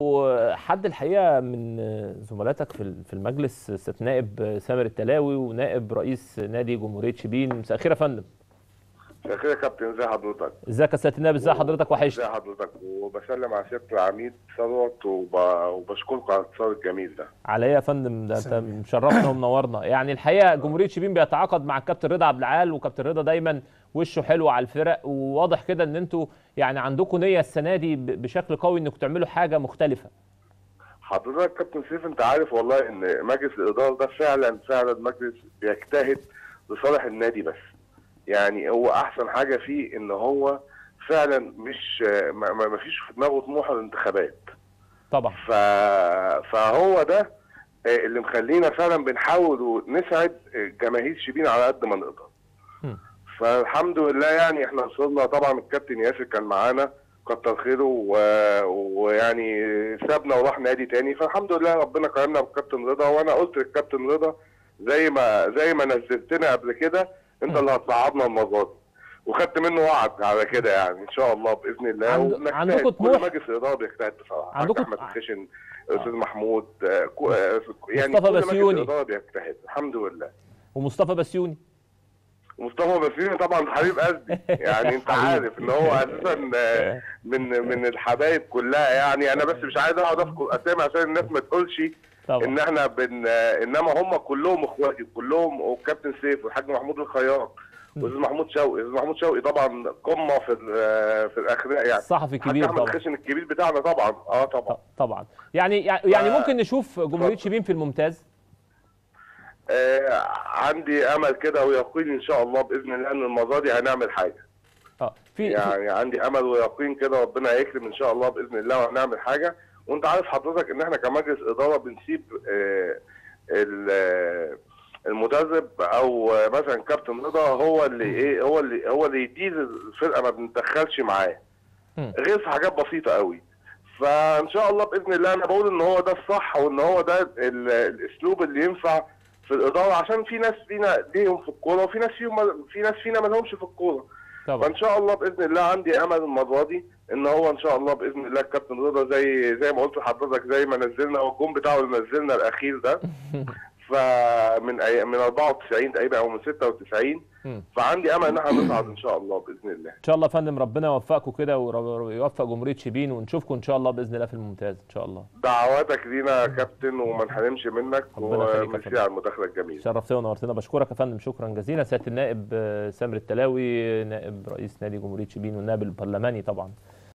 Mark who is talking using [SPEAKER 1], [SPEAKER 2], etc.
[SPEAKER 1] وحد الحقيقه من زملاتك في في المجلس سياده نائب سامر التلاوي ونائب رئيس نادي جمهوريه شبين مساء الخير يا فندم
[SPEAKER 2] مساء الخير يا كابتن ازي حضرتك
[SPEAKER 1] ازيك يا سياده النائب ازي حضرتك وحشني
[SPEAKER 2] ازي حضرتك وبسلم على سياده العميد ثروت وب... وبشكركم على الاتصال الجميل ده
[SPEAKER 1] على ايه يا فندم ده انت مشرفنا ومنورنا يعني الحقيقه جمهوريه شبين بيتعاقد مع الكابتن رضا عبد العال وكابتن رضا دايما وشه حلو على الفرق وواضح كده ان انتوا يعني عندكم نيه السنه دي ب- بشكل قوي انكم تعملوا حاجه مختلفه
[SPEAKER 2] حضرتك كابتن سيف انت عارف والله ان مجلس الاداره ده فعلا فعلا مجلس بيجتهد لصالح النادي بس يعني هو احسن حاجه فيه ان هو فعلا مش ما ما- ما فيش في دماغه طموح الانتخابات
[SPEAKER 1] طبعا
[SPEAKER 2] ف... فهو ده اللي مخلينا فعلا بنحاول نسعد جماهير شبين على قد ما نقدر
[SPEAKER 1] مم.
[SPEAKER 2] فالحمد لله يعني احنا وصلنا طبعا الكابتن ياسر كان معانا كتر خيره و... ويعني سابنا وراح نادي تاني فالحمد لله ربنا كرمنا بالكابتن رضا وانا قلت للكابتن رضا زي ما زي ما نزلتنا قبل كده انت اللي هتصعدنا المره دي وخدت منه وعد على كده يعني ان شاء الله باذن الله
[SPEAKER 1] عند-
[SPEAKER 2] وبنجتهد.
[SPEAKER 1] عندكم
[SPEAKER 2] كل
[SPEAKER 1] طموح؟
[SPEAKER 2] مجلس الاداره بيجتهد بصراحه
[SPEAKER 1] عندكم-
[SPEAKER 2] حاج احمد الخشن استاذ محمود آه، كو- آه، يعني
[SPEAKER 1] مصطفى
[SPEAKER 2] كل مجلس
[SPEAKER 1] بسيوني.
[SPEAKER 2] الاداره بيجتهد الحمد لله
[SPEAKER 1] ومصطفى بسيوني
[SPEAKER 2] مصطفى بسيوني طبعا حبيب قلبي يعني انت
[SPEAKER 1] حبيبي.
[SPEAKER 2] عارف ان هو اساسا آه، من من الحبايب كلها يعني انا بس مش عايز اقعد اذكر اسامي عشان الناس ما تقولش
[SPEAKER 1] طبعا
[SPEAKER 2] ان احنا بن آه، انما هم كلهم اخواتي كلهم والكابتن سيف والحاج محمود الخياط والاستاذ محمود شوقي الاستاذ محمود شوقي طبعا قمه في ال- آه، في الاخلاق يعني
[SPEAKER 1] الصحفي
[SPEAKER 2] حاج
[SPEAKER 1] الكبير
[SPEAKER 2] احمد
[SPEAKER 1] طبعا
[SPEAKER 2] الخشن الكبير بتاعنا طبعا اه طبعا
[SPEAKER 1] ط- طبعا يعني يعني
[SPEAKER 2] ف-
[SPEAKER 1] ممكن نشوف جمهوريه
[SPEAKER 2] اتفضل.
[SPEAKER 1] شبين في الممتاز
[SPEAKER 2] آه عندي امل كده ويقين ان شاء الله باذن الله ان المره دي هنعمل حاجه
[SPEAKER 1] اه في في-
[SPEAKER 2] يعني عندي امل ويقين كده ربنا يكرم ان شاء الله باذن الله وهنعمل حاجه وانت عارف حضرتك ان احنا كمجلس اداره بنسيب آه، ال- آه، المدرب او آه، مثلا كابتن رضا هو اللي ايه هو اللي هو اللي يدير الفرقه ما بنتدخلش معاه
[SPEAKER 1] مم.
[SPEAKER 2] غير في حاجات بسيطه قوي فان شاء الله باذن الله انا بقول ان هو ده الصح وان هو ده ال- الاسلوب اللي ينفع في الاداره عشان في ناس فينا ليهم في الكوره وفي ناس فيهم في ناس فينا ما لهمش في الكوره
[SPEAKER 1] طبعا
[SPEAKER 2] فان شاء الله باذن الله عندي امل المره دي ان هو ان شاء الله باذن الله الكابتن رضا زي زي ما قلت لحضرتك زي ما نزلنا والجون بتاعه اللي نزلنا الاخير ده فمن أي من 94 تقريبا او من 96
[SPEAKER 1] مم.
[SPEAKER 2] فعندي امل ان احنا نصعد ان شاء الله باذن الله
[SPEAKER 1] ان شاء الله يا فندم ربنا يوفقكم كده ويوفق جمهوريه شبين ونشوفكم ان شاء الله باذن الله في الممتاز ان شاء الله
[SPEAKER 2] دعواتك لينا يا كابتن وما نحرمش منك
[SPEAKER 1] ربنا يخليك يا
[SPEAKER 2] وميرسي
[SPEAKER 1] فندم.
[SPEAKER 2] على المداخله الجميله
[SPEAKER 1] شرفتنا ونورتنا بشكرك يا فندم شكرا جزيلا سياده النائب آه، سامر التلاوي نائب رئيس نادي جمهوريه شبين والنائب البرلماني طبعا